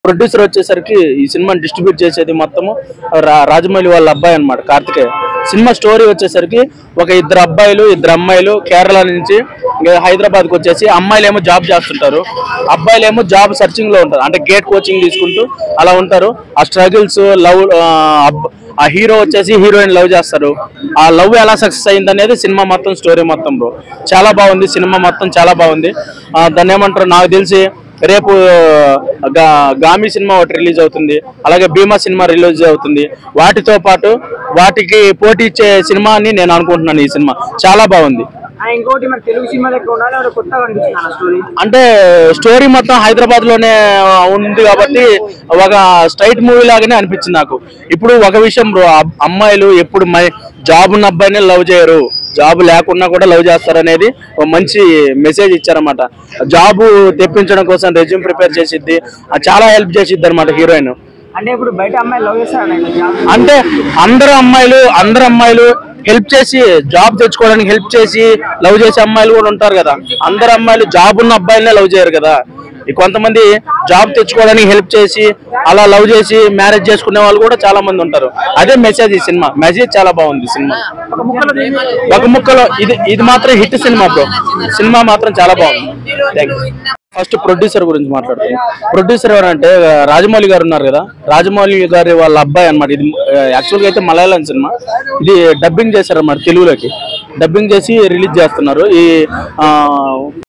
producer వచ్చేసరికి ఈ సినిమాని డిస్ట్రిబ్యూట్ చేసేది మొత్తము రా- రాజమౌళి వాళ్ళ అబ్బాయి అన్నమాట కార్తికేయ సినిమా స్టోరీ వచ్చేసరికి ఒక ఇద్దరు అబ్బాయిలు ఇద్దరు అమ్మాయిలు కేరళ నుంచి హైదరాబాద్కి వచ్చేసి అమ్మాయిలు ఏమో జాబ్ చేస్తుంటారు అబ్బాయిలు ఏమో జాబ్ సర్చింగ్ లో ఉంటారు అంటే గేట్ కోచింగ్ తీసుకుంటూ అలా ఉంటారు ఆ స్ట్రగుల్స్ లవ్ ఆ హీరో వచ్చేసి హీరోయిన్ లవ్ చేస్తారు ఆ లవ్ ఎలా సక్సెస్ అయింది అనేది సినిమా మొత్తం స్టోరీ మొత్తం బ్రో చాలా బాగుంది సినిమా మొత్తం చాలా బాగుంది ఆ, దాన్ని ఏమంటారు నాకు తెలిసి రేపు గా- గామి సినిమా ఒకటి రిలీజ్ అవుతుంది అలాగే భీమా సినిమా రిలీజ్ అవుతుంది వాటితో పాటు వాటికి పోటీ ఇచ్చే సినిమా అని నేను అనుకుంటున్నాను ఈ సినిమా చాలా బాగుంది ఆ, ఇంకోటి మరి తెలుగు సినిమా లెక్క ఉండాలి అది కొత్తగా అనిపిస్తుంది ఆ స్టోరీ అంటే స్టోరీ మొత్తం హైదరాబాద్ లోనే ఉంది కాబట్టి ఒక స్ట్రైట్ మూవీ లాగానే అనిపించింది నాకు ఇప్పుడు ఒక విషయం బ్రో అబ్- అమ్మాయిలు ఎప్పుడు జాబ్ ఉన్న అబ్బాయిని లవ్ చేయరు జాబ్ లేకున్నా కూడా లవ్ చేస్తారు అనేది ఒక మంచి మెసేజ్ ఇచ్చారన్నమాట జాబ్ తెప్పించడం కోసం రెజ్యూమ్ ప్రిపేర్ చేసిద్ది ఆ చాలా హెల్ప్ చేసిద్ది అనమాట హీరోయిన్ అంటే ఇప్పుడు బయట అమ్మాయి లవ్ చేస్తాడు జాబ్ అంటే అందరు అమ్మాయిలు అందరు అమ్మాయిలు హెల్ప్ చేసి జాబ్ తెచ్చుకోవడానికి హెల్ప్ చేసి లవ్ చేసే అమ్మాయిలు కూడా ఉంటారు కదా అందరు అమ్మాయిలు జాబ్ ఉన్న అబ్బాయిలనే లవ్ చేయరు కదా ఈ కొంతమంది జాబ్ తెచ్చుకోవడానికి హెల్ప్ చేసి అలా లవ్ చేసి మ్యారేజ్ చేసుకునే వాళ్ళు కూడా చాలా మంది ఉంటారు అదే మెసేజ్ ఈ సినిమా మెసేజ్ చాలా బాగుంది ఈ సినిమా ఒక ముక్కలో దీన్ని ఒక ముక్కలో ఇది ఇది మాత్రం హిట్ సినిమా బ్రో సినిమా మాత్రం చాలా బాగుంది ఫస్ట్ ప్రొడ్యూసర్ గురించి మాట్లాడుతాను ప్రొడ్యూసర్ ఎవరంటే ఆ, రాజమౌళి గారు ఉన్నారు కదా రాజమౌళి గారి వాళ్ళ అబ్బాయి అన్నమాట ఇది యాక్చువల్గా అయితే మలయాళం సినిమా ఇది డబ్బింగ్ చేశారన్నమాట తెలుగులోకి డబ్బింగ్ చేసి రిలీజ్ చేస్తున్నారు ఈ ఆ,